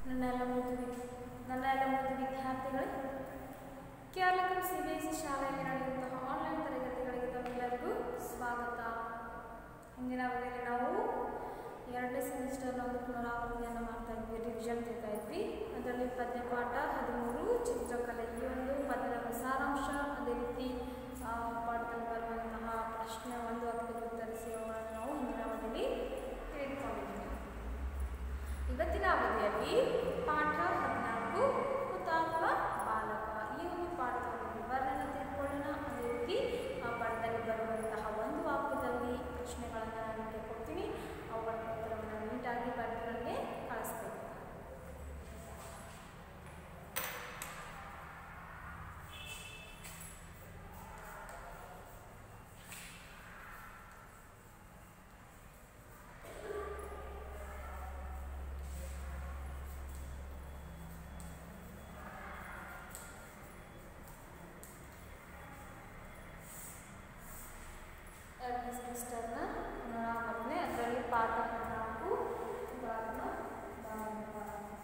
ನನ್ನ ಎಲ್ಲ ಮುದ್ದು ವಿದ್- ನನ್ನ ಎಲ್ಲ ಮುದ್ದು ವಿದ್ಯಾರ್ಥಿಗಳೇ ಕೇರಳಕಂ ಸಿ ಬಿ ಎಸ್ ಸಿ ಶಾಲೆಯಲ್ಲಿ ನಡೆಯುವಂತಹ ಆನ್ಲೈನ್ ತರಗತಿಗಳಿಗೆ ತಮ್ಮೆಲ್ಲರಿಗೂ ಸ್ವಾಗತ ಹಿಂದಿನ ಅವಧಿಯಲ್ಲಿ ನಾವು ಎರಡನೇ ಸೆಮಿಸ್ಟರ್ನ ಒಂದು ಪುನರಾವರ್ತನೆಯನ್ನು ಮಾಡ್ತಾ ಇದ್ವಿ ರಿವಿಷನ್ ತೆಗ್ತಾ ಇದ್ವಿ ಅದರಲ್ಲಿ ಪದ್ಯ ಪಾಠ ಹದಿಮೂರು ಚಿತ್ರಕಲೆ ಈ ಒಂದು ಪದ್ಯದ ಸಾರಾಂಶ ಅದೇ ರೀತಿ ಆ, ಪಾಠದಲ್ಲಿ ಬರುವಂತಹ ಪ್ರಶ್ನೆ ಒಂದು ವಾಕ್ಯದಲ್ಲಿ ಉತ್ತರಿಸಿ ಅವುಗಳನ್ನು ನಾವು ಹಿಂದಿನ ಅವಧಿಯಲ್ಲಿ ತಿಳಿದುಕೊಂಡಿದ್ದೀವಿ ಇವತ್ತಿನ ಅವಧಿಯಲ್ಲಿ ಪಾಠ ಹದಿನಾಲ್ಕು ಹುತಾತ್ಮ ಬಾಲಕ ಈ ಒಂದು ಪಾಠದ ವಿವರಣೆ ತಿಳ್ಕೊಳ್ಳೋಣ ಅದೇ ರೀತಿ ಆ ಪಾಠದಲ್ಲಿ ಬರುವಂತಹ ಒಂದು ವಾಕ್ಯದಲ್ಲಿ ಪ್ರಶ್ನೆಗಳನ್ನು ನಾನು ನಿಮಗೆ ಕೊಡ್ತೀನಿ ಅವುಗಳ ಉತ್ತರವನ್ನು ನೀಟಾಗಿ ಬರೆದು ನನಗೆ ಕಳಿಸ್ಬೇಕು ಎರಡನೇ ಸೆಮಿಸ್ಟರ್ನ ಪುನರಾವರ್ತನೆ ಅದರಲ್ಲಿ ಪಾಠ ಹದಿನಾಲ್ಕು ಹುತಾತ್ಮ ಬಾಲಕ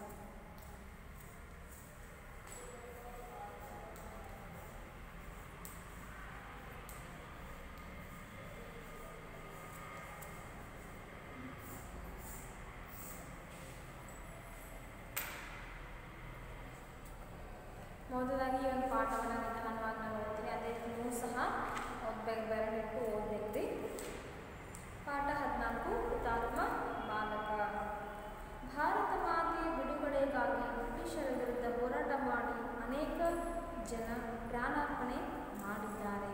ಮೊದಲಾಗಿ ಈ ಒಂದು ಪಾಠವನ್ನು ನಿಧಾನವಾಗಿ ನಾನು ಓದ್ತೀನಿ ಅದೇ ರೀತಿ ನೀವು ಸಹ ಓದ್ಬೇಕು ಬರಬೇಕು ಓದಬೇಕ್ರಿ ಪಾಠ ಹದಿನಾಲ್ಕು ಹುತಾತ್ಮ ಬಾಲಕ ಭಾರತ ಮಾತೆಯ ಬಿಡುಗಡೆಗಾಗಿ ಬ್ರಿಟಿಷರ ವಿರುದ್ಧ ಹೋರಾಟ ಮಾಡಿ ಅನೇಕ ಜನ ಪ್ರಾಣಾರ್ಪಣೆ ಮಾಡಿದ್ದಾರೆ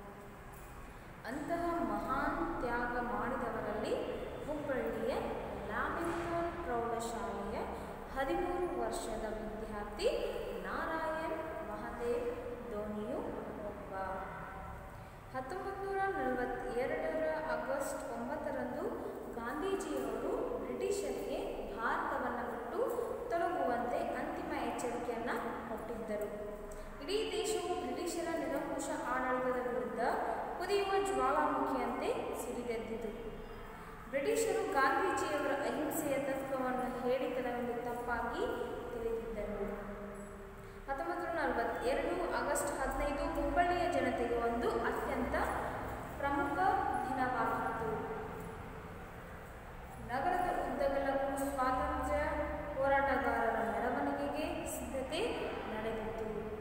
ಅಂತಹ ಮಹಾನ್ ತ್ಯಾಗ ಮಾಡಿದವರಲ್ಲಿ ಹುಬ್ಬಳ್ಳಿಯ ಲ್ಯಾಮಿಂಗ್ಟನ್ ಪ್ರೌಢಶಾಲೆಯ ಹದಿಮೂರು ವರ್ಷದ ವಿದ್ಯಾರ್ಥಿ ನಾರಾಯಣ್ ಮಹದೇವ್ ಧೋನಿಯು ಒಬ್ಬ ಹತ್ತೊಂಬತ್ತು ನೂರ ನಲವತ್ತೆರಡರ ಆಗಸ್ಟ್ ಒಂಬತ್ತರಂದು ಗಾಂಧೀಜಿಯವರು ಬ್ರಿಟಿಷರಿಗೆ ಭಾರತವನ್ನು ಬಿಟ್ಟು ತೊಲಗುವಂತೆ ಅಂತಿಮ ಎಚ್ಚರಿಕೆಯನ್ನು ಕೊಟ್ಟಿದ್ದರು ಇಡೀ ದೇಶವು ಬ್ರಿಟಿಷರ ನಿರಂಕುಶ ಆಡಳಿತದ ವಿರುದ್ಧ ಕುದಿಯುವ ಜ್ವಾಲಾಮುಖಿಯಂತೆ ಸಿಡಿದೆದ್ದಿತು ಬ್ರಿಟಿಷರು ಗಾಂಧೀಜಿಯವರ ಅಹಿಂಸೆಯ ತತ್ವವನ್ನು ಹೇಳಿತನವೆಂದು ತಪ್ಪಾಗಿ ತಿಳಿದಿದ್ದರು ಹತ್ತೊಂಬತ್ತು ನೂರ ನಲವತ್ತೆರಡು ಆಗಸ್ಟ್ ಹದಿನೈದು ಹುಬ್ಬಳ್ಳಿಯ ಜನತೆಗೆ ಒಂದು ಅತ್ಯಂತ ಪ್ರಮುಖ ದಿನವಾಗಿತ್ತು ನಗರದ ಉದ್ದಗಲಕ್ಕೂ ಸ್ವಾತಂತ್ರ್ಯ ಹೋರಾಟಗಾರರ ಮೆರವಣಿಗೆಗೆ ಸಿದ್ಧತೆ ನಡೆದಿತ್ತು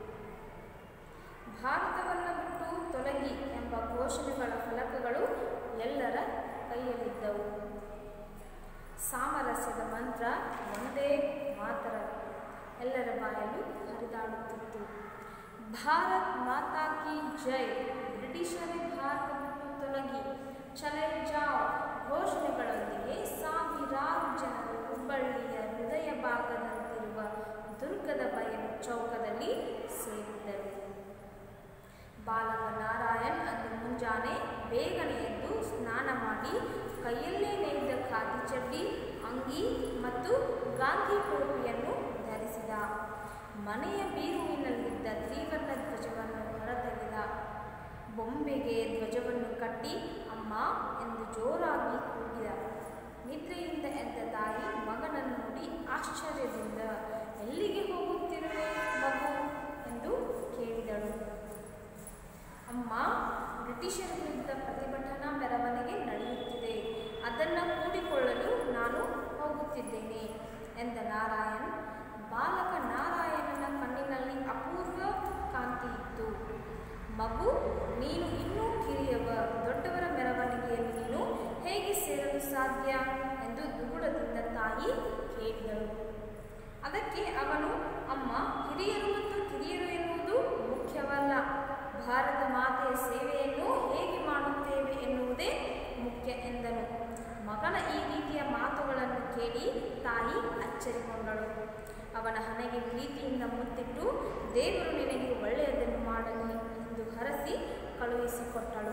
ಭಾರತವನ್ನು ಬಿಟ್ಟು ತೊಲಗಿ ಎಂಬ ಘೋಷಣೆಗಳ ಫಲಕಗಳು ಎಲ್ಲರ ಕೈಯಲ್ಲಿದ್ದವು ಸಾಮರಸ್ಯದ ಮಂತ್ರ ಒಂದೇ ಮಾತರ ಎಲ್ಲರ ಬಾಯಲ್ಲೂ ಹರಿದಾಡುತ್ತಿತ್ತು ಭಾರತ್ ಮಾತಾ ಕಿ ಜೈ ಬ್ರಿಟಿಷರೇ ಭಾರತ ಬಿಟ್ಟು ತೊಲಗಿ ಚಲೈ ಜಾವ್ ಘೋಷಣೆಗಳೊಂದಿಗೆ ಸಾವಿರಾರು ಜನರು ಹುಬ್ಬಳ್ಳಿಯ ಹೃದಯ ಭಾಗದಂತಿರುವ ದುರ್ಗದ ಬಯಲು ಚೌಕದಲ್ಲಿ ಸೇರಿದರು ಬಾಲಕ ನಾರಾಯಣ್ ಅಂದು ಮುಂಜಾನೆ ಬೇಗನೆ ಎದ್ದು ಸ್ನಾನ ಮಾಡಿ ಕೈಯಲ್ಲೇ ನೇಯ್ದ ಖಾದಿ ಚಡ್ಡಿ ಅಂಗಿ ಮತ್ತು ಗಾಂಧಿ ಟೋಪಿಯನ್ನು ಧರಿಸಿದ ಮನೆಯ ಬೀರುವಿನಲ್ಲಿದ್ದ ತ್ರಿವರ್ಣ ಧ್ವಜವನ್ನು ಹೊರತೆಗೆದ ಬೊಂಬೆಗೆ ಧ್ವಜವನ್ನು ಕಟ್ಟಿ ಅಮ್ಮ ಎಂದು ಜೋರಾಗಿ ಕೂಗಿದ ನಿದ್ರೆಯಿಂದ ಎದ್ದ ತಾಯಿ ಮಗನನ್ನು ನೋಡಿ ಆಶ್ಚರ್ಯದಿಂದ ಎಲ್ಲಿಗೆ ಹೋಗುತ್ತಿರುವೆ ಮಗು ಎಂದು ಕೇಳಿದಳು ಅಮ್ಮ ಬ್ರಿಟಿಷರ ವಿರುದ್ಧ ಪ್ರತಿಭಟನಾ ಮೆರವಣಿಗೆ ನಡೆಯುತ್ತಿದೆ ಅದನ್ನು ಕೂಡಿಕೊಳ್ಳಲು ನಾನು ಹೋಗುತ್ತಿದ್ದೇನೆ ಎಂದ ನಾರಾಯಣ್ ಬಾಲಕ ನಾರಾಯಣನ ಕಣ್ಣಿನಲ್ಲಿ ಅಪೂರ್ವ ಕಾಂತಿ ಇತ್ತು ಮಗು ನೀನು ಇನ್ನೂ ಕಿರಿಯವ ದೊಡ್ಡವರ ಮೆರವಣಿಗೆಯಲ್ಲಿ ನೀನು ಹೇಗೆ ಸೇರಲು ಸಾಧ್ಯ ಎಂದು ದುಗುಡದಿಂದ ತಾಯಿ ಕೇಳಿದಳು ಅದಕ್ಕೆ ಅವನು ಅಮ್ಮ ಹಿರಿಯರು ಮತ್ತು ಕಿರಿಯರು ಎನ್ನುವುದು ಮುಖ್ಯವಲ್ಲ ಭಾರತ ಮಾತೆಯ ಸೇವೆಯನ್ನು ಹೇಗೆ ಮಾಡುತ್ತೇವೆ ಎನ್ನುವುದೇ ಮುಖ್ಯ ಎಂದನು ಮಗನ ಈ ರೀತಿಯ ಮಾತುಗಳನ್ನು ಕೇಳಿ ತಾಯಿ ಅಚ್ಚರಿಗೊಂಡಳು ಅವನ ಹಣೆಗೆ ಪ್ರೀತಿಯಿಂದ ಮುತ್ತಿಟ್ಟು ದೇವರು ನಿನಗೆ ಒಳ್ಳೆಯದನ್ನು ಮಾಡಲಿ ಎಂದು ಹರಸಿ ಕಳುಹಿಸಿಕೊಟ್ಟಳು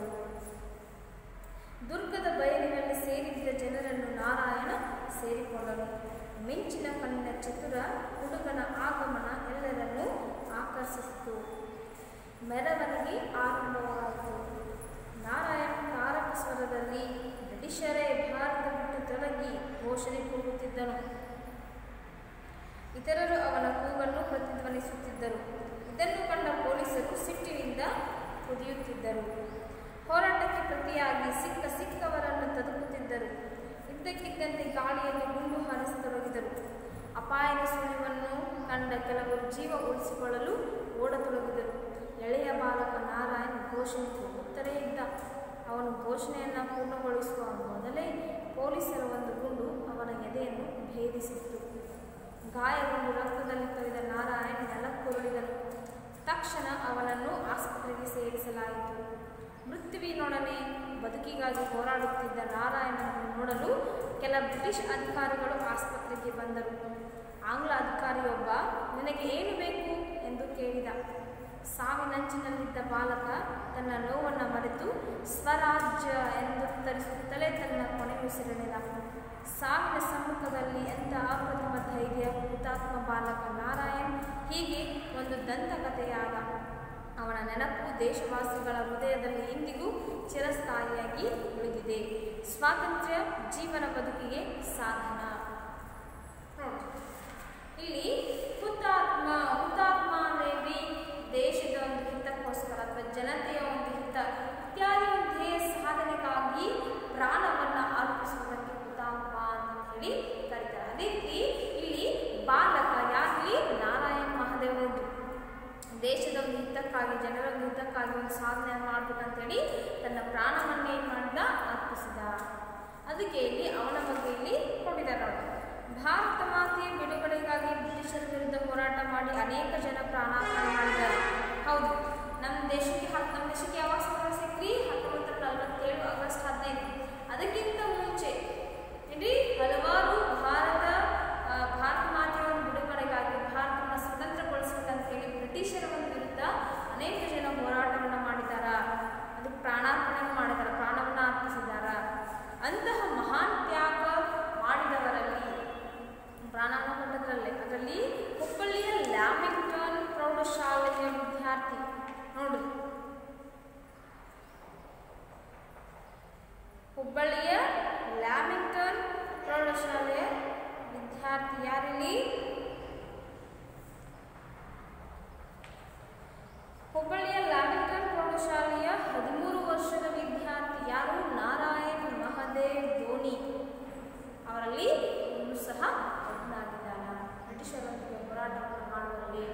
ದುರ್ಗದ ಬಯಲಿನಲ್ಲಿ ಸೇರಿದ್ದ ಜನರನ್ನು ನಾರಾಯಣ ಸೇರಿಕೊಂಡನು ಮಿಂಚಿನ ಕಣ್ಣಿನ ಚತುರ ಹುಡುಗನ ಆಗಮನ ಎಲ್ಲರನ್ನೂ ಆಕರ್ಷಿಸಿತು ಮೆರವಣಿಗೆ ಆರಂಭವಾಯಿತು ನಾರಾಯಣ ತಾರಕ ಸ್ವರದಲ್ಲಿ ಬ್ರಿಟಿಷರೇ ಭಾರತ ಬಿಟ್ಟು ತೊಲಗಿ ಘೋಷಣೆ ಕೂಗುತ್ತಿದ್ದನು ಇತರರು ಅವನ ಕೂಗನ್ನು ಪ್ರತಿಧ್ವನಿಸುತ್ತಿದ್ದರು ಇದನ್ನು ಕಂಡ ಪೊಲೀಸರು ಸಿಟ್ಟಿನಿಂದ ಕುದಿಯುತ್ತಿದ್ದರು ಹೋರಾಟಕ್ಕೆ ಪ್ರತಿಯಾಗಿ ಸಿಕ್ಕ ಸಿಕ್ಕವರನ್ನು ತದುಕುತ್ತಿದ್ದರು ಇದ್ದಕ್ಕಿದ್ದಂತೆ ಗಾಳಿಯಲ್ಲಿ ಗುಂಡು ಹಾರಿಸತೊಡಗಿದರು ಅಪಾಯದ ಸುಳಿವನ್ನು ಕಂಡ ಕೆಲವರು ಜೀವ ಉಳಿಸಿಕೊಳ್ಳಲು ಓಡತೊಡಗಿದರು ಎಳೆಯ ಬಾಲಕ ನಾರಾಯಣ್ ಘೋಷಣೆ ಕೂಗುತ್ತಲೇ ಇದ್ದ ಅವನು ಘೋಷಣೆಯನ್ನು ಪೂರ್ಣಗೊಳಿಸುವ ಮೊದಲೇ ಪೊಲೀಸರ ಒಂದು ಗುಂಡು ಅವನ ಎದೆಯನ್ನು ಭೇದಿಸಿತ್ತು ಗಾಯಗೊಂಡು ರಕ್ತದಲ್ಲಿ ತೊಯ್ದ ನಾರಾಯಣ್ ನೆಲಕ್ಕುರುಳಿದನು ತಕ್ಷಣ ಅವನನ್ನು ಆಸ್ಪತ್ರೆಗೆ ಸೇರಿಸಲಾಯಿತು ಮೃತ್ಯುವಿನೊಡನೆ ಬದುಕಿಗಾಗಿ ಹೋರಾಡುತ್ತಿದ್ದ ನಾರಾಯಣನನ್ನು ನೋಡಲು ಕೆಲ ಬ್ರಿಟಿಷ್ ಅಧಿಕಾರಿಗಳು ಆಸ್ಪತ್ರೆಗೆ ಬಂದರು ಆಂಗ್ಲ ಅಧಿಕಾರಿಯೊಬ್ಬ ನಿನಗೆ ಏನು ಬೇಕು ಎಂದು ಕೇಳಿದ ಸಾವಿನಂಚಿನಲ್ಲಿದ್ದ ಬಾಲಕ ತನ್ನ ನೋವನ್ನು ಮರೆತು ಸ್ವರಾಜ್ಯ ಎಂದು ಉತ್ತರಿಸುತ್ತಲೇ ತನ್ನ ಕೊನೆ ಉಸಿರೆಳೆದ ಸಾವಿನ ಸಮ್ಮುಖದಲ್ಲಿ ಎಂಥ ಅಪ್ರತಿಮ ಧೈರ್ಯ ಹುತಾತ್ಮ ಬಾಲಕ ನಾರಾಯಣ್ ಹೀಗೆ ಒಂದು ದಂತಕಥೆಯಾದ ಅವನ ನೆನಪು ದೇಶವಾಸಿಗಳ ಹೃದಯದಲ್ಲಿ ಇಂದಿಗೂ ಚಿರಸ್ಥಾಯಿಯಾಗಿ ಉಳಿದಿದೆ ಸ್ವಾತಂತ್ರ್ಯ ಜೀವನ ಬದುಕಿಗೆ ಸಾಧನ ನೋಡಿ ಇಲ್ಲಿ ಹುತಾತ್ಮ ಹುತಾತ್ಮ ಅಂದರೆ ದೇಶದ ಒಂದು ಹಿತಕ್ಕೋಸ್ಕರ ಅಥವಾ ಜನತೆಯ ಒಂದು ಹಿತ ಇತ್ಯಾದಿ ಒಂದು ಧ್ಯೇಯ ಸಾಧನೆಗಾಗಿ ಪ್ರಾಣವನ್ನು ಅರ್ಪಿಸುವುದಕ್ಕೆ ಹುತಾತ್ಮ ಅಂತ ಹೇಳಿ ಕರೀತಾರೆ ಅದೇ ರೀತಿ ಇಲ್ಲಿ ಬಾಲಕ ಯಾರಲ್ಲಿ ನಾರಾಯಣ್ ಮಹಾದೇವನದ್ದು ದೇಶದ ಒಂದು ಹಿತಕ್ಕಾಗಿ ಜನರ ಒಂದು ಹಿತಕ್ಕಾಗಿ ಒಂದು ಸಾಧನೆ ಮಾಡ್ಬೇಕಂತೇಳಿ ತನ್ನ ಪ್ರಾಣವನ್ನೇ ಏನು ಮಾಡಿದ ಅರ್ಪಿಸಿದ ಅದಕ್ಕೆ ಇಲ್ಲಿ ಅವನ ಬಗ್ಗೆ ಇಲ್ಲಿ ಕೊಟ್ಟಿದ್ದಾರೆ ನೋಡಿ ಭಾರತ ಮಾತೆಯ ಬಿಡುಗಡೆಗಾಗಿ ಬ್ರಿಟಿಷರ ವಿರುದ್ಧ ಹೋರಾಟ ಮಾಡಿ ಅನೇಕ ಜನ ಪ್ರಾಣಾಪಾಯ ಮಾಡಿದ್ದಾರೆ ಹೌದು ನಮ್ಮ ದೇಶಕ್ಕೆ ಹತ್ತು ನಮ್ಮ ದೇಶಕ್ಕೆ ಯಾವಾಗ ಸ್ವಾತಂತ್ರ್ಯ ಸಿಕ್ರಿ ಹತ್ತೊಂಬತ್ತು ನಲವತ್ತೇಳು ಆಗಸ್ಟ್ ಹದಿನೈದು ಅದಕ್ಕಿಂತ ಮುಂಚೆ ಇಡೀ ಹಲವಾರು ಭಾರತ ಆ, ಭಾರತ ಮಾತೆಯ ಒಂದು ಬಿಡುಗಡೆಗಾಗಿ ಭಾರತವನ್ನು ಸ್ವತಂತ್ರಗೊಳಿಸಬೇಕಂತ ಹೇಳಿ ಬ್ರಿಟಿಷರ ಒಂದು ವಿರುದ್ಧ ಅನೇಕ ಜನ ಹೋರಾಟವನ್ನು ಮಾಡಿದಾರ ಅದಕ್ಕೆ ಪ್ರಾಣಾರ್ಪಣೆ ಮಾಡಿದಾರ ಪ್ರಾಣವನ್ನು ಅರ್ಪಿಸಿದಾರ ಅಂತಹ ಮಹಾನ್ ತ್ಯಾಗ ಮಾಡಿದವರಲ್ಲಿ ಪ್ರಾಣವನ್ನು ಕೊಟ್ಟದ್ರಲ್ಲೇ ಅದರಲ್ಲಿ ಹುಬ್ಬಳ್ಳಿಯ ಲ್ಯಾಮಿಂಗ್ಟನ್ ಪ್ರೌಢಶಾಲೆಯ ವಿದ್ಯಾರ್ಥಿ ನೋಡ್ರಿ ಹುಬ್ಬಳ್ಳಿಯ ಲ್ಯಾಮಿಂಗ್ಟನ್ ಪ್ರೌಢಶಾಲೆಯ ವಿದ್ಯಾರ್ಥಿ ಯಾರಿಲ್ಲಿ ಹುಬ್ಬಳ್ಳಿಯ ಲ್ಯಾಮಿಂಗ್ಟನ್ ಪ್ರೌಢಶಾಲೆಯ ಹದಿಮೂರು ವರ್ಷದ ವಿದ್ಯಾರ್ಥಿ ಯಾರು ನಾರಾಯಣ್ ಮಹದೇವ್ ಧೋನಿ ಅವರಲ್ಲಿ ಇವನು ಸಹ ಒಬ್ಬನಾಗಿದ್ದಾನ ಬ್ರಿಟಿಷರೊಂದಿಗೆ ಹೋರಾಟವನ್ನು ಮಾಡುವಲ್ಲಿ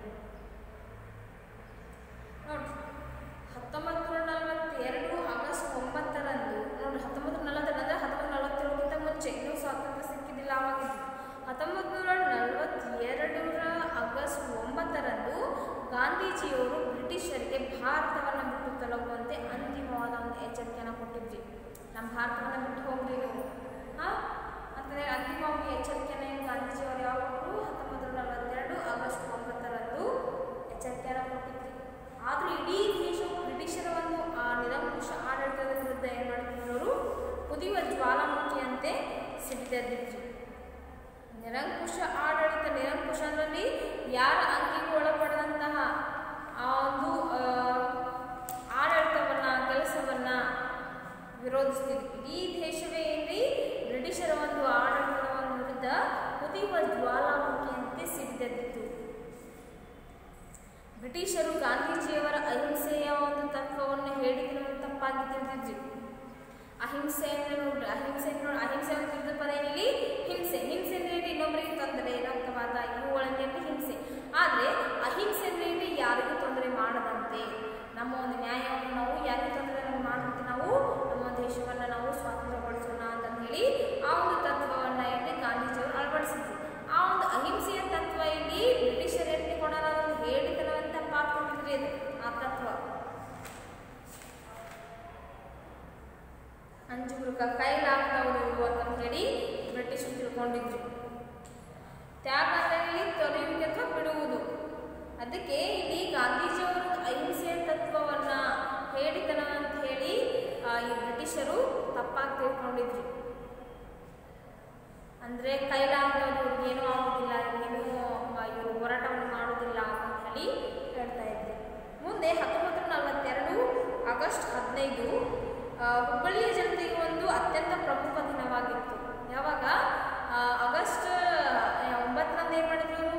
ನೋಡಿ ಹತ್ತೊಂಬತ್ತು ನೂರ ನಲವತ್ತೆರಡು ಆಗಸ್ಟ್ ಒಂಬತ್ತರಂದು ನೋಡಿ ಹತ್ತೊಂಬತ್ತು ನಲವತ್ತೆರಡು ಅಂದರೆ ಹತ್ತೊಂಬತ್ತು ನಲವತ್ತೇಳಕ್ಕಿಂತ ಮುಂಚೆ ಇನ್ನೂ ಸ್ವಾತಂತ್ರ್ಯ ಸಿಕ್ಕಿದ್ದಿಲ್ಲ ಆವಾಗಿದ್ದು ಹತ್ತೊಂಬತ್ತು ನೂರ ನಲವತ್ತೆರಡರ ಆಗಸ್ಟ್ ಒಂಬತ್ತರಂದು ಗಾಂಧೀಜಿಯವರು ಬ್ರಿಟಿಷರಿಗೆ ಭಾರತವನ್ನು ಬಿಟ್ಟು ತೊಲಗುವಂತೆ ಅಂತಿಮವಾದ ಒಂದು ಎಚ್ಚರಿಕೆಯನ್ನು ಕೊಟ್ಟಿದ್ರಿ ನಮ್ಮ ಭಾರತವನ್ನು ಬಿಟ್ಟು ಹೋಗ್ರಿ ನೀವು ಹಾಂ ಅಂತಂದರೆ ಅಂತಿಮವಾಗಿ ಎಚ್ಚರಿಕೆಯನ್ನು ಗಾಂಧೀಜಿಯವರು ಯಾವಾಗ ಕೊಟ್ಟರು ಹತ್ತೊಂಬತ್ತು ನೂರ ನಲವತ್ತೆರಡು ಆಗಸ್ಟ್ ಒಂಬತ್ತರಂದು ಎಚ್ಚರಿಕೆಯನ್ನು ಕೊಟ್ಟಿದ್ರಿ ಆದರೂ ಇಡೀ ದೇಶವು ಬ್ರಿಟಿಷರ ಒಂದು ಆ ನಿರಂಕುಶ ಆಡಳಿತದ ವಿರುದ್ಧ ಏನು ಮಾಡಿದ್ರು ಕುದಿಯುವ ಜ್ವಾಲಾಮುಖಿಯಂತೆ ಸಿಡಿದೆದ್ದಿದ್ರು ನಿರಂಕುಶ ಆಡಳಿತ ನಿರಂಕುಶ ಅದರಲ್ಲಿ ಯಾರ ಅಂಕಿಗೂ ಒಳಪಡದಂತಹ ಆ ಒಂದು ಆ, ಆಡಳಿತವನ್ನ ಕೆಲಸವನ್ನ ವಿರೋಧಿಸ್ತಿದ್ವಿ ಇಡೀ ದೇಶವೇ ಏನ್ರಿ ಬ್ರಿಟಿಷರ ಒಂದು ಆಡಳಿತದ ಒಂದು ವಿರುದ್ಧ ಕುದಿಯುವ ಜ್ವಾಲಾಮುಖಿಯಂತೆ ಸಿಡಿದೆದ್ದಿತ್ತು ಬ್ರಿಟಿಷರು ಗಾಂಧೀಜಿಯವರ ಅಹಿಂಸೆಯ ಒಂದು ತತ್ವವನ್ನು ಹೇಳಿದ್ರು ತಪ್ಪಾಗಿ ತಿಳಿದಿದ್ರು ಅಹಿಂಸೆ ಅಂದ್ರೆ ನೋಡ್ರಿ ಅಹಿಂಸೆ ಅಂದ್ರೆ ನೋಡಿ ಅಹಿಂಸೆ ಒಂದು ವಿರುದ್ಧ ಪದ ಏನಿಲ್ಲಿ ಹಿಂಸೆ ಹಿಂಸೆ ಅಂದ್ರೆ ಏನು? ಇನ್ನೊಬ್ಬರಿಗೆ ತೊಂದರೆ ರಕ್ತವಾದ ಇವುಗಳನ್ನೇ ಹಿಂಸೆ ಆದರೆ ಅಹಿಂಸೆ ಅಂದ್ರೆ ಏನು? ಯಾರಿಗೂ ತೊಂದರೆ ಮಾಡದಂತೆ ನಮ್ಮ ಒಂದು ನ್ಯಾಯವನ್ನು ನಾವು ಯಾರಿಗೂ ತೊಂದರೆ ಮಾಡದಂತೆ ನಾವು ನಮ್ಮ ದೇಶವನ್ನು ನಾವು ಸ್ವಾತಂತ್ರ್ಯಗೊಳಿಸೋಣ ಅಂತ ಹೇಳಿ ಆ ಒಂದು ತತ್ವವನ್ನು ಇಲ್ಲಿ ಗಾಂಧೀಜಿಯವರು ಅಳವಡಿಸಿದ್ರು ಆ ಒಂದು ಅಹಿಂಸೆಯ ತತ್ವ ಇಲ್ಲಿ ಬ್ರಿಟಿಷರು ಎತ್ತಿಕೊಂಡಾರ ಒಂದು ಹೇಳಿತನವಂತ ಪಾಲ್ಕೊಂಡಿದ್ರಿ ಅದು ಆ ತತ್ವ ಅಂಜುಗುರುಕ ಕೈಲಾಗದವರು ಅಂತ ಹೇಳಿ ಬ್ರಿಟಿಷರು ತಿಳ್ಕೊಂಡಿದ್ರು ತ್ಯಾಗ ಅಂದ್ರೆ ಇಲ್ಲಿ ತೊರೆಯುವಿಕೆ ಅಥವಾ ಬಿಡುವುದು ಅದಕ್ಕೆ ಇಲ್ಲಿ ಗಾಂಧೀಜಿಯವರು ಅಹಿಂಸೆಯ ತತ್ವವನ್ನ ಹೇಳಿತನ ಅಂತ ಹೇಳಿ ಆ, ಈ ಬ್ರಿಟಿಷರು ತಪ್ಪಾಗಿ ತಿಳ್ಕೊಂಡಿದ್ರು ಅಂದ್ರೆ ಕೈಲಾಗದವ್ರು ಏನೂ ಆಗೋದಿಲ್ಲ ಇವ್ರಿಗೇನು ಇವರು ಹೋರಾಟವನ್ನು ಮಾಡೋದಿಲ್ಲ ಅಂತ ಹೇಳಿ ಹೇಳ್ತಾ ಇದ್ರು ಮುಂದೆ ಹತ್ತೊಂಬತ್ತು ನೂರ ನಲವತ್ತೆರಡು ಆಗಸ್ಟ್ ಹದಿನೈದು ಆ, ಹುಬ್ಬಳ್ಳಿಯ ಜನತೆಗೆ ಒಂದು ಅತ್ಯಂತ ಪ್ರಮುಖ ದಿನವಾಗಿತ್ತು ಯಾವಾಗ ಆ, ಆಗಸ್ಟ್ ಆ, ಒಂಬತ್ತರಂದು ಏನು ಮಾಡಿದ್ರು ಇವ್ರು?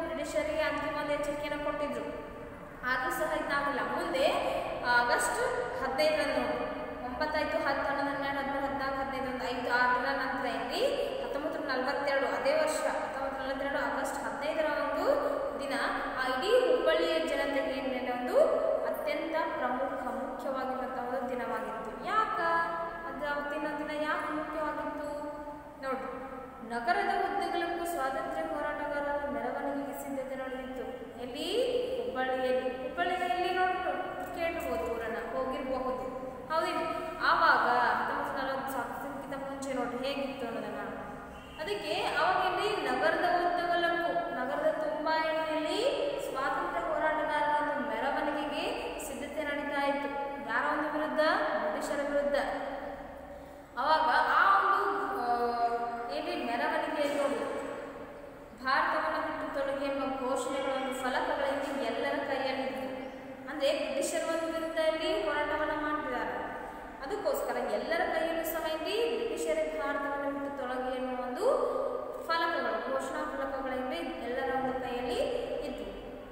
ಎಚ್ಚರಿಕೆಯನ್ನು ಕೊಟ್ಟಿದ್ರು ಆದರೂ ಸಹ ಇದಾಗಲ್ಲ ಮುಂದೆ ಆಗಸ್ಟ್ ಹದಿನೈದರಂದು ಒಂಬತ್ತಾಯ್ತು ಹತ್ತು ಹನ್ನೊಂದು ಹನ್ನೆರಡು ಹದಿಮೂರು ಹದಿನಾಲ್ಕು ಹದಿನೈದು ಒಂದು ಐದು ಆರು ದಿನ ನಂತರ ಏನ್ರಿ ಹತ್ತೊಂಬತ್ತು ನೂರ ನಲವತ್ತೆರಡು ಅದೇ ವರ್ಷ ಹತ್ತೊಂಬತ್ತು ನಲವತ್ತೆರಡು ಆಗಸ್ಟ್ ಹದಿನೈದರ ಒಂದು ದಿನ ಆ ಇಡೀ ಹುಬ್ಬಳ್ಳಿಯ ಜನತೆಗೆ ಏನೇನು ಒಂದು ಅತ್ಯಂತ ಪ್ರಮುಖ ಮುಖ್ಯವಾಗಿರುವಂತಹ ಒಂದು ದಿನವಾಗಿತ್ತು ಯಾಕ ಅದು ಅವತ್ತಿನ ದಿನ ಯಾಕೆ ಮುಖ್ಯವಾಗಿತ್ತು ನೋಡ್ರಿ ನಗರದ ಉದ್ದಗಲಕ್ಕೂ ಸ್ವಾತಂತ್ರ್ಯ ಹೋರಾಟಗಾರರ ಮೆರವಣಿಗೆಗೆ ಸಿದ್ಧತೆ ನಡೆದಿತ್ತು ಎಲ್ಲಿ ಹುಬ್ಬಳ್ಳಿಯಲ್ಲಿ ಹುಬ್ಬಳ್ಳಿಯಲ್ಲಿ ನೋಡ್ರು ಕೇಳಿರ್ಬೋದು ಊರನ್ನ ಹೋಗಿರಬಹುದು ಹೌದಿಲ್ಲ ಆವಾಗ ಹತ್ತೊಂಬತ್ತು ನಲವತ್ತು ಸ್ವಾತಂತ್ರ್ಯಕ್ಕಿಂತ ಮುಂಚೆ ನೋಡ್ರಿ ಹೇಗಿತ್ತು ಅನ್ನೋದನ್ನ ಅದಕ್ಕೆ ಅವಾಗ ಇಲ್ಲಿ ನಗರದ ಉದ್ದಗಲಕ್ಕೂ ನಗರದ ತುಂಬ ಎಣ್ಣೆಯಲ್ಲಿ ಸ್ವಾತಂತ್ರ್ಯ ಹೋರಾಟಗಾರರ ಒಂದು ಮೆರವಣಿಗೆಗೆ ಸಿದ್ಧತೆ ನಡೀತಾ ಇತ್ತು ಯಾರ ಒಂದು ವಿರುದ್ಧ ಬ್ರಿಟಿಷರ ವಿರುದ್ಧ ಅವಾಗ ಆ ಒಂದು ಆ, ಏನ್ರಿ ಮೆರವಣಿಗೆಯಲ್ಲಿ ನೋಡಿ ಭಾರತವನ್ನು ಬಿಟ್ಟು ತೊಲಗಿ ಎಂಬ ಘೋಷಣೆಗಳನ್ನು ಫಲಕಗಳಲ್ಲಿ ಎಲ್ಲರ ಕೈಯಲ್ಲಿತ್ತು ಅಂದರೆ ಬ್ರಿಟಿಷರ ಒಂದು ವಿರುದ್ಧ ಇಲ್ಲಿ ಹೋರಾಟವನ್ನು ಮಾಡ್ತಿದ್ದಾರೆ ಅದಕ್ಕೋಸ್ಕರ ಎಲ್ಲರ ಕೈಯಲ್ಲೂ ಸಹ ಇಲ್ಲಿ ಬ್ರಿಟಿಷರೇ ಭಾರತವನ್ನು ಬಿಟ್ಟು ತೊಲಗಿ ಎನ್ನುವ ಒಂದು ಫಲಕಗಳು ಘೋಷಣಾ ಫಲಕಗಳಲ್ಲಿ ಎಲ್ಲರ ಒಂದು ಕೈಯಲ್ಲಿ ಇತ್ತು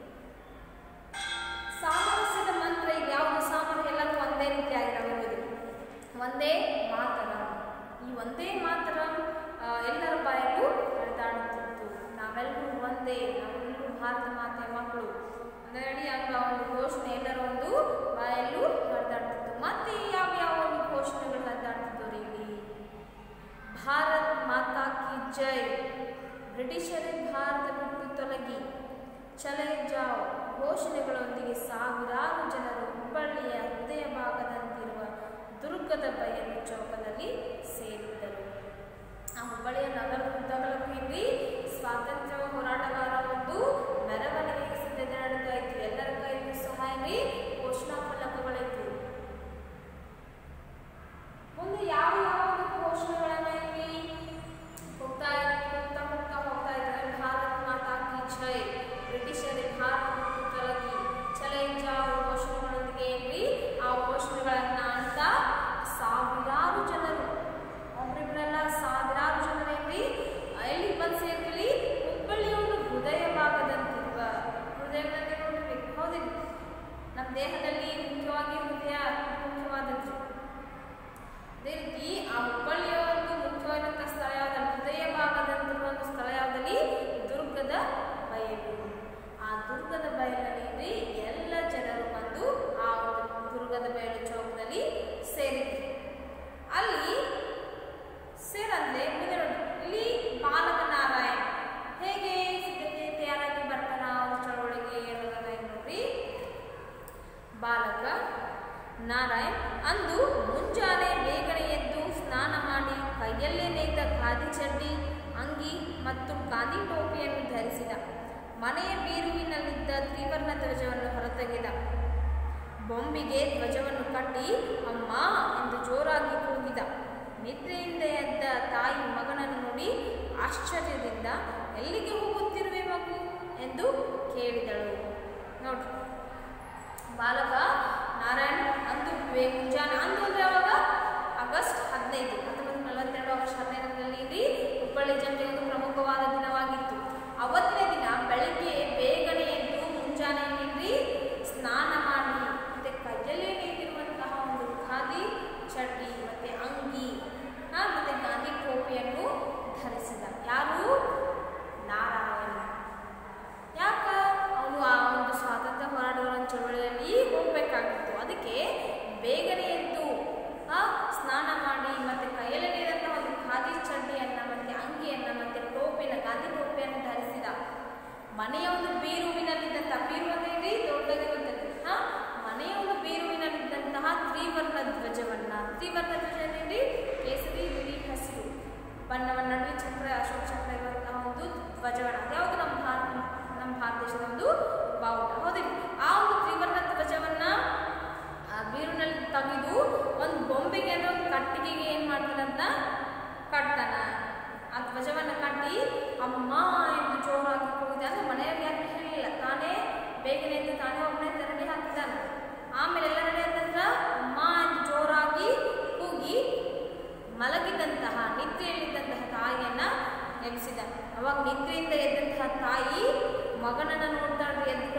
ಸಾಮರಸ್ಯದ ಮಂತ್ರ ಈಗ ಯಾವುದು ಸಾಮರಸ್ಯ ಎಲ್ಲರೂ ಒಂದೇ ರೀತಿಯಾಗಿರಬಹುದು ಒಂದೇ ಮಾತರ ಈ ಒಂದೇ ಮಾತರ ಆ, ಎಲ್ಲರ ಬಾಯಲ್ಲೂ ಹರಿದಾಡುತ್ತಿತ್ತು ನಾವೆಲ್ಲರೂ ಒಂದೇ ನಾವೆಲ್ಲರೂ ಭಾರತ ಮಾತೆಯ ಮಕ್ಕಳು ಅಂದೇಳಿ ಆಗ ಒಂದು ಘೋಷಣೆ ಎಲ್ಲರ ಒಂದು ಬಾಯಲ್ಲೂ ಹರಿದಾಡ್ತಿತ್ತು ಮತ್ತೆ ಯಾವ ಯಾವ ಒಂದು ಘೋಷಣೆಗಳು ಹರಿದಾಡ್ತಿತ್ತು ರೀ ಇಲ್ಲಿ ಭಾರತ್ ಮಾತಾ ಕಿ ಜೈ ಬ್ರಿಟಿಷರೇ ಭಾರತ ಬಿಟ್ಟು ತೊಲಗಿ ಚಲೆ ಜಾವ್ ಘೋಷಣೆಗಳೊಂದಿಗೆ ಸಾವಿರಾರು ಜನರು ಹುಬ್ಬಳ್ಳಿಯ ಹೃದಯ ಭಾಗದಂತಿರುವ ದುರ್ಗದ ಬಯಲು ಚೌಕದಲ್ಲಿ ಸೇರಿದ್ದರು ಆ ಹುಬ್ಬಳ್ಳಿಯ ನಗರದ ಉದ್ದಗಲಕ್ಕೂ ಇಲ್ಲಿ ಸ್ವಾತಂತ್ರ್ಯ ಹೋರಾಟಗಾರ ಒಂದು ಮೆರವಣಿಗೆಗೆ ಸಿದ್ಧತೆ ನಡೀತಾ ಇತ್ತು ಎಲ್ಲರ ಕೈಯಲ್ಲೂ ಸಹ ಇಲ್ಲಿ ಘೋಷಣಾ ಫಲಕಗಳಿತ್ತು ಮುಂದೆ ಯಾವ ಯಾವ ಒಂದು ಘೋಷಣೆಗಳನ್ನ ಇಲ್ಲಿ ಹೋಗ್ತಾ ಹೋಗ್ತಾ ಹೋಗ್ತಾ ಹೋಗ್ತಾ ಇದ್ದಾರೆ ಭಾರತ್ ಮಾತಾ ಕಿ ಜೈ ಬ್ರಿಟಿಷರೇ ಭಾರತ ಬಿಟ್ಟು ತೊಲಗಿ ಚಲೈ ಜಾವ್ ಘೋಷಣೆಗಳೊಂದಿಗೆ ಇಲ್ಲಿ ಆ ಘೋಷಣೆಗಳನ್ನ ಅಂತ ಸಾವಿರಾರು ಜನರು ಒಬ್ಬರಿಬ್ಬರಲ್ಲ ಸಾವಿರಾರು ಜನರು ಇಲ್ಲಿ ಎಲ್ಲಿ ಬಂದು ಸೇರಿದಲ್ಲಿ ಹುಬ್ಬಳ್ಳಿಯ ಒಂದು ಹೃದಯ ಭಾಗದಂತಿರುವ ಹೃದಯದಲ್ಲಿ ನೋಡಬೇಕು ಹೌದಿಲ್ಲ ನಮ್ಮ ದೇಹದಲ್ಲಿ ಮುಖ್ಯವಾಗಿ ಹೃದಯ ಮುಖ್ಯವಾದದ್ದು ಅದೇ ರೀತಿ ಆ ಹುಬ್ಬಳ್ಳಿಯ ಒಂದು ಮುಖ್ಯವಾದಂತಹ ಸ್ಥಳ ಯಾವ್ದು ಹೃದಯ ಭಾಗದಂತಿರುವ ಒಂದು ಸ್ಥಳ ಯಾವುದಲ್ಲಿ ದುರ್ಗದ ಬಯಲು ಆ ದುರ್ಗದ ಬಯಲಿನಲ್ಲಿ ಎಲ್ಲ ಜನರು ಬಂದು ಆ ಒಂದು ದುರ್ಗದ ಬಯಲು ಚೌಕದಲ್ಲಿ ಸೇರಿದ್ರು ಅಲ್ಲಿ ಸೇರಂದ್ರೆ ಮುಂದೆ ನೋಡಿ ಇಲ್ಲಿ ಬಾಲಕ ನಾರಾಯಣ್ ಹೇಗೆ ಸಿದ್ಧತೆ ತಯಾರಾಗಿ ಬರ್ತಾನ ಒಂದು ಚಳವಳಿಗೆ ಅನ್ನೋದನ್ನ ಇಲ್ಲಿ ನೋಡ್ರಿ ಬಾಲಕ ನಾರಾಯಣ್ ಅಂದು ಮುಂಜಾನೆ ಬೇಗನೆ ಎದ್ದು ಸ್ನಾನ ಮಾಡಿ ಕೈಯಲ್ಲೇ ನೇಯ್ದ ಖಾದಿ ಚಡ್ಡಿ ಅಂಗಿ ಮತ್ತು ಗಾಂಧಿ ಟೋಪಿಯನ್ನು ಧರಿಸಿದ ಮನೆಯ ಬೀರುವಿನಲ್ಲಿದ್ದ ತ್ರಿವರ್ಣ ಧ್ವಜವನ್ನು ಹೊರತೆಗೆದ ಬೊಂಬಿಗೆ ಧ್ವಜವನ್ನು ಕಟ್ಟಿ ಅಮ್ಮ ಎಂದು ಜೋರಾಗಿ ಕೂಗಿದ ನಿದ್ರೆಯಿಂದ ಎದ್ದ ತಾಯಿ ಮಗನನ್ನು ನೋಡಿ ಆಶ್ಚರ್ಯದಿಂದ ಎಲ್ಲಿಗೆ ಹೋಗುತ್ತಿರುವೆ ಮಗು ಎಂದು ಕೇಳಿದಳು ನೋಡ್ರಿ ಬಾಲಕ ನಾರಾಯಣ್ ಅಂದು ಬೇ- ಮುಂಜಾನೆ ಅಂದು ಅಂದ್ರೆ ಯಾವಾಗ ಆಗಸ್ಟ್ ಹದಿನೈದು ಹತ್ತೊಂಬತ್ತು ನಲವತ್ತೆರಡು ಆಗಸ್ಟ್ ಹದಿನೈದರಲ್ಲಿ ಇಲ್ಲಿ ಹುಬ್ಬಳ್ಳಿ ಜನತೆಗೆ ಒಂದು ಪ್ರಮುಖವಾದ ದಿನವಾಗಿತ್ತು ಅವತ್ತಿನ ದಿನ ಬೆಳಿಗ್ಗೆ ಬೇಗನೆ ಎದ್ದು ಮುಂಜಾನೆ ನಿಲ್ಲಿ ಸ್ನಾನ ಮಾಡಿ ಮತ್ತೆ ಕೈಯಲ್ಲೇ ನೇಯ್ದಿರುವಂತಹ ಒಂದು ಖಾದಿ ಚಡ್ಡಿ ಮತ್ತೆ ಅಂಗಿ ಆ, ಮತ್ತೆ ಗಾಂಧಿ ಟೋಪಿಯನ್ನು ಧರಿಸಿದ ಯಾರು ನಾರಾಯಣ ಯಾಕ ಅವನು ಆ ಒಂದು ಸ್ವಾತಂತ್ರ್ಯ ಹೋರಾಟಗಾರರ ಚಳವಳಿಯಲ್ಲಿ ಹೋಗ್ಬೇಕಾಗಿತ್ತು ಅದಕ್ಕೆ ಬೇಗನೆ ಎದ್ದು ಆ, ಸ್ನಾನ ಮಾಡಿ ಮತ್ತೆ ಕೈಯಲ್ಲಿ ನೇದಂತಹ ಒಂದು ಖಾದಿ ಚಡ್ಡಿಯನ್ನ ಮತ್ತೆ ಅಂಗಿಯನ್ನ ಮತ್ತೆ ಟೋಪಿನ ಗಾಂಧಿ ಟೋಪಿಯನ್ನು ಧರಿಸಿದ ಮನೆಯ ಒಂದು ಬೀರುವಿನಲ್ಲಿದ್ದಂತಹ ಬೀರು ಅಂದ್ರೆ ಹೇಳಿ ದೊಡ್ಡದಾಗಿರುತ್ತದೆ ಹಾ ಮನೆಯ ಒಂದು ಬೀರುವಿನಲ್ಲಿದ್ದಂತಹ ತ್ರಿವರ್ಣ ಧ್ವಜವನ್ನ ತ್ರಿವರ್ಣ ಧ್ವಜ ಹೇಳಿ ಕೇಸರಿ ಬಿಳಿ ಹಸಿರು ಬಣ್ಣವನ್ನ ನಡುವೆ ಚಕ್ರ ಅಶೋಕ ಚಕ್ರ ಇರುವಂತಹ ಒಂದು ಧ್ವಜವನ್ನ ಅದ್ಯಾವುದು ನಮ್ಮ ಭಾರತ ನಮ್ಮ ಭಾರತ ದೇಶದ ಒಂದು ಬಾವುಟ ಹೌದಿಲ್ಲ ಆ ಒಂದು ತ್ರಿವರ್ಣ ಧ್ವಜವನ್ನ ಆ ಬೀರುನಲ್ಲಿ ತೆಗೆದು ಒಂದು ಬೊಂಬೆಗೆ ಅಂದ್ರೆ ಒಂದು ಕಟ್ಟಿಗೆಗೆ ಏನ್ ಮಾಡ್ತಾನಂತ ಕಟ್ತಾನ ಆ ಧ್ವಜವನ್ನ ಕಟ್ಟಿ ಅಮ್ಮ ಎಂದು ಜೋರಾಗಿ ಕೂಗಿದ ಅಂದ್ರೆ ಮನೆಯಲ್ಲಿ ಯಾರು ಹೇಳಿಲ್ಲ ತಾನೇ ಬೇಗನೆ ಎದ್ದು ತಾನೇ ಒಬ್ಬನೇ ತೆರಳಿ ಹಾಕಿದ್ದಾನೆ ಆಮೇಲೆ ಎಲ್ಲ ರೆಡಿ ಆದ ನಂತರ ಅಮ್ಮ ಎಂದು ಜೋರಾಗಿ ಕೂಗಿ ಮಲಗಿದಂತಹ ನಿದ್ರೆಯಲ್ಲಿದ್ದಂತಹ ತಾಯಿಯನ್ನ ಎಬ್ಸಿದ ಅವಾಗ ನಿದ್ರೆಯಿಂದ ಎದ್ದಂತಹ ತಾಯಿ ಮಗನನ್ನ ನೋಡ್ತಾಳ್ರಿ ಎದ್ದು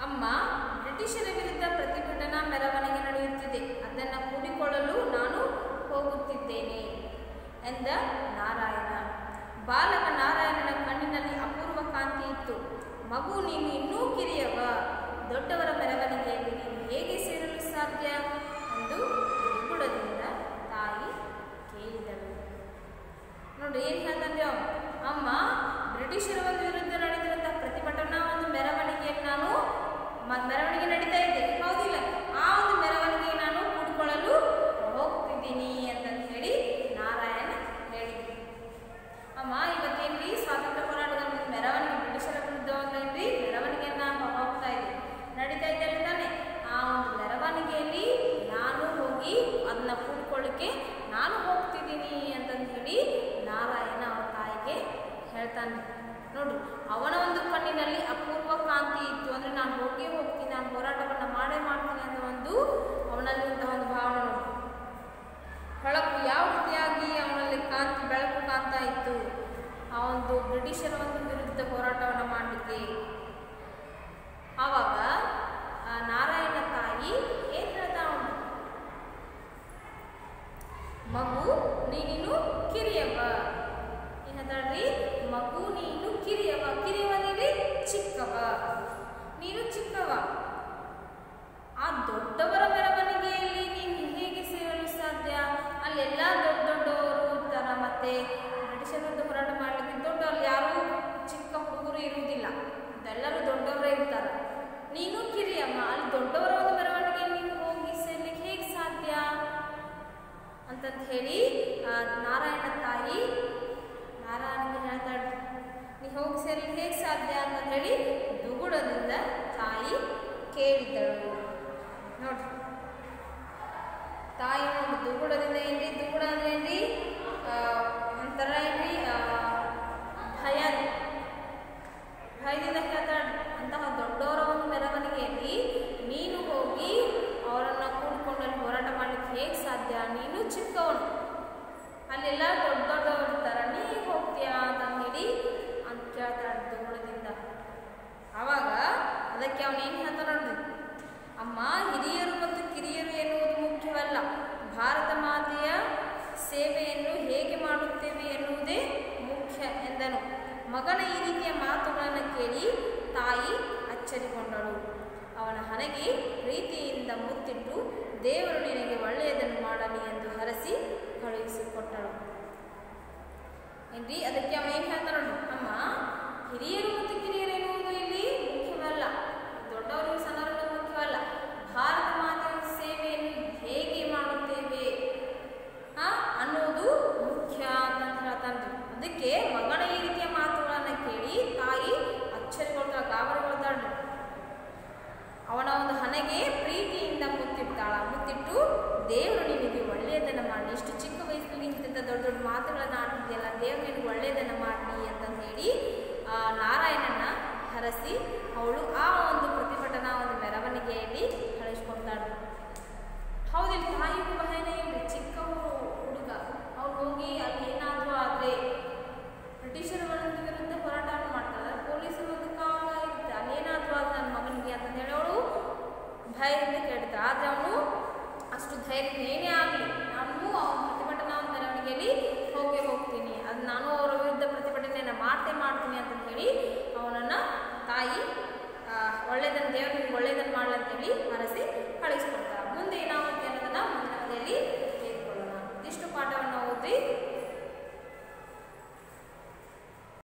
ಅಮ್ಮ ಬ್ರಿಟಿಷರ ವಿರುದ್ಧ ಪ್ರತಿಭಟನಾ ಮೆರವಣಿಗೆ ನಡೆಯುತ್ತಿದೆ ಅದನ್ನು ಕೂಡಿಕೊಳ್ಳಲು ನಾನು ಹೋಗುತ್ತಿದ್ದೇನೆ ಎಂದ ನಾರಾಯಣ ಬಾಲಕ ನಾರಾಯಣನ ಕಣ್ಣಿನಲ್ಲಿ ಅಪೂರ್ವ ಕಾಂತಿ ಇತ್ತು ಮಗು ನೀನು ಇನ್ನೂ ಕಿರಿಯವ ದೊಡ್ಡವರ ಮೆರವಣಿಗೆಯಲ್ಲಿ ನೀನು ಹೇಗೆ ಸೇರಲು ಸಾಧ್ಯ ಎಂದು ಗುಡದಿಂದ ತಾಯಿ ಕೇಳಿದಳು ನೋಡಿ ಏನು ಹೇಳ್ತಾನೆ ಅವ ಅಮ್ಮ ಬ್ರಿಟಿಷರ ಒಂದು ವಿರುದ್ಧ ನಡೆದಿರುವಂತಹ ಪ್ರತಿಭಟನಾ ಒಂದು ಮೆರವಣಿಗೆಯಲ್ಲಿ ನಾನು ಮ- ಮೆರವಣಿಗೆ ನಡೀತಾ ಇದೆ ಹೌದಿಲ್ಲ ಆ ಒಂದು ಮೆರವಣಿಗೆ ನಾನು ಕೂಡಿಕೊಳ್ಳಲು ಹೋಗ್ತಿದ್ದೀನಿ ಅಂತಂದು ಹೇಳಿ ನಾರಾಯಣ ಹೇಳಿದ್ರು ಅಮ್ಮ ಇವತ್ತೇನ್ರಿ ಸ್ವಾತಂತ್ರ್ಯ ಹೋರಾಟದ ಒಂದು ಮೆರವಣಿಗೆ ಬ್ರಿಟಿಷರ ವಿರುದ್ಧ ಒಂದೇನ್ರಿ ಮೆರವಣಿಗೆಯನ್ನ ಹೋಗ್ತಾ ಇದೆ ನಡೀತಾ ಇದೆ ಅಲ್ಲ ತಾನೆ ಆ ಒಂದು ಮೆರವಣಿಗೆಯಲ್ಲಿ ನಾನು ಹೋಗಿ ಅದನ್ನ ಕೂಡ್ಕೊಳ್ಳಿಕ್ಕೆ ನಾನು ಹೋಗ್ತಿದ್ದೀನಿ ಅಂತಂದು ಹೇಳಿ ನಾರಾಯಣ ಅವನ ತಾಯಿಗೆ ಹೇಳ್ತಾನೆ ನೋಡ್ರಿ ಅವನ ಒಂದು ಕಣ್ಣಿನಲ್ಲಿ ಅಪೂರ್ವ ಕಾಂತಿ ಇತ್ತು ಅಂದ್ರೆ ನಾನು ಹೋಗಿ ಹೋಗ್ತೀನಿ ನಾನು ಹೋರಾಟವನ್ನ ಮಾಡೇ ಮಾಡ್ತೀನಿ ಅನ್ನೋ ಒಂದು ಅವನಲ್ಲಿ ಇಂತಹ ಒಂದು ಭಾವನೆ ನೋಡಿ ಹೊಳಪು ಯಾವ ರೀತಿಯಾಗಿ ಅವನಲ್ಲಿ ಕಾಂತಿ ಬೆಳಕು ಕಾಣ್ತಾ ಇತ್ತು ಆ ಒಂದು ಬ್ರಿಟಿಷರ ಒಂದು ವಿರುದ್ಧ ಹೋರಾಟವನ್ನು ಮಾಡಲಿಕ್ಕೆ ಆವಾಗ ಆ ನಾರಾಯಣ ತಾಯಿ ಏನ್ ಹೇಳ್ತಾ ಉಂಟು ಮಗು ನೀನು ಕಿರಿಯವ ಏನ್ ಹೇಳ್ತಾಳ್ರಿ ಮಗು ನೀನು ಕಿರಿಯವ ಕಿರಿಯವ ನೀನು ಚಿಕ್ಕವ ನೀನು ಚಿಕ್ಕವ ಆ ದೊಡ್ಡವರ ಮೆರವಣಿಗೆಯಲ್ಲಿ ನೀನು ಹೇಗೆ ಸೇರಲು ಸಾಧ್ಯ ಅಲ್ಲೆಲ್ಲ ದೊಡ್ಡ ದೊಡ್ಡವರು ಇರ್ತಾರ ಮತ್ತೆ ಬ್ರಿಟಿಷರ ವಿರುದ್ಧ ಹೋರಾಟ ಮಾಡಲಿಕ್ಕೆ ದೊಡ್ಡವರು ಯಾರು ಚಿಕ್ಕ ಹುಡುಗರು ಇರುವುದಿಲ್ಲ ಎಲ್ಲರೂ ದೊಡ್ಡವರೇ ಇರ್ತಾರೆ ನೀನು ಕಿರಿಯಮ್ಮ ಅಲ್ಲಿ ದೊಡ್ಡವರ ಒಂದು ಮೆರವಣಿಗೆಯಲ್ಲಿ ನೀನು ಹೋಗಿ ಸೇರ್ಲಿಕ್ಕೆ ಹೇಗೆ ಸಾಧ್ಯ ಅಂತಂತ ಹೇಳಿ ಆ, ನಾರಾಯಣ ತಾಯಿ ನಾರಾಯಣಗೆ ಹೇಳ್ತಾಳೆ ನೀ ಹೋಗಿ ಸೇರ್ಲಿಕ್ಕೆ ಹೇಗೆ ಸಾಧ್ಯ ಅಂತ ಹೇಳಿ ದುಗುಡದಿಂದ ತಾಯಿ ಕೇಳಿದಳು ನೋಡ್ರಿ ತಾಯಿ ಒಂದು ದುಗುಡದಿಂದ ಏನ್ರಿ ದುಗುಡ ಅಂದ್ರೆ ಏನ್ರಿ ಆ, ಒಂಥರ ಏನ್ರಿ ಆ, ಭಯ ಭಯದಿಂದ ಹೇಳ್ತಾಳೆ ಅಂತಹ ದೊಡ್ಡವರ ಒಂದು ಮೆರವಣಿಗೆಯಲ್ಲಿ ನೀನು ಹೋಗಿ ಅವರನ್ನ ಕೂಡಿಕೊಂಡು ಅಲ್ಲಿ ಹೋರಾಟ ಮಾಡ್ಲಿಕ್ಕೆ ಹೇಗೆ ಸಾಧ್ಯ ನೀನು ಚಿಕ್ಕವನು ಅಲ್ಲೆಲ್ಲ ದೊಡ್ಡ ದೊಡ್ಡವರು ಇರ್ತಾರ ನೀ ಹೋಗ್ತೀಯಾ ಅಂತ ಹೇಳಿ ಅಂತ ಕೇಳ್ತಾಳೆ ದುಗುಡದಿಂದ ಆವಾಗ ಅದಕ್ಕೆ ಅವನೇನು ಹೇಳ್ತಾನ ನೋಡ್ರಿ ಅಮ್ಮ ಹಿರಿಯರು ಮತ್ತು ಕಿರಿಯರು ಎನ್ನುವುದು ಮುಖ್ಯವಲ್ಲ ಭಾರತ ಮಾತೆಯ ಸೇವೆಯನ್ನು ಹೇಗೆ ಮಾಡುತ್ತೇವೆ ಎನ್ನುವುದೇ ಮುಖ್ಯ ಎಂದನು ಮಗನ ಈ ರೀತಿಯ ಮಾತುಗಳನ್ನು ಕೇಳಿ ತಾಯಿ ಅಚ್ಚರಿಗೊಂಡಳು ಅವನ ಹಣೆಗೆ ಪ್ರೀತಿಯಿಂದ ಮುತ್ತಿಟ್ಟು ದೇವರು ನಿನಗೆ ಒಳ್ಳೆಯದನ್ನು ಮಾಡಲಿ ಎಂದು ಹರಸಿ ಕಳುಹಿಸಿಕೊಟ್ಟಳು ಏನ್ರಿ ಅದಕ್ಕೆ ಅವ ಏನು ಹೇಳ್ತಾನ ನೋಡ್ರಿ ಅಮ್ಮ ಹಿರಿಯರು ಮತ್ತು ಕಿರಿಯರು ಎನ್ನುವುದು ಇಲ್ಲಿ ಮುಖ್ಯವಲ್ಲ ದೊಡ್ಡವರು ಸಣ್ಣವರು ಮುಖ್ಯವಲ್ಲ ಭಾರತ ಮಾತೆಯ ಸೇವೆಯನ್ನು ಹೇಗೆ ಮಾಡುತ್ತೇವೆ ಆ, ಅನ್ನೋದು ಮುಖ್ಯ ಅಂತ ಹೇಳ್ತಾನ್ರಿ ಅದಕ್ಕೆ ಮಗನ ಈ ರೀತಿಯ ಮಾತುಗಳನ್ನು ಕೇಳಿ ತಾಯಿ ಅಚ್ಚರಿಗೊಳ್ತಾಳ ಗಾಬರಿಗೊಳ್ತಾಳ್ರಿ ಅವನ ಒಂದು ಹಣೆಗೆ ಪ್ರೀತಿಯಿಂದ ಮುತ್ತಿಡ್ತಾಳ ಮುತ್ತಿಟ್ಟು ದೇವರು ನಿನಗೆ ಒಳ್ಳೆಯದನ್ನು ಮಾಡಲಿ ಇಷ್ಟು ಚಿಕ್ಕ ವಯಸ್ಸಲ್ಲಿ ಇಂಥ ದೊಡ್ಡ ದೊಡ್ಡ ಮಾತುಗಳನ್ನು ಆಡ್ತಿದೆಯಲ್ಲ ದೇವರು ನಿನಗೆ ಒಳ್ಳೆಯದನ್ನು ಮಾಡಲಿ ಅಂತ ಹೇಳಿ ಆ, ನಾರಾಯಣನ ಹರಸಿ ಅವಳು ಆ ಒಂದು ಪ್ರತಿಭಟನಾ ಒಂದು ಮೆರವಣಿಗೆಯಲ್ಲಿ ಕಳಿಸ್ಕೊಡ್ತಾಳೆ ಹೌದಿಲ್ಲ ತಾಯಿಗೂ ಭಯನೇ ಇಲ್ರಿ ಚಿಕ್ಕ ಹುಡುಗ ಅವ್ರು ಹೋಗಿ ಅಲ್ಲಿ ಏನಾದರೂ ಆದರೆ ಬ್ರಿಟಿಷರ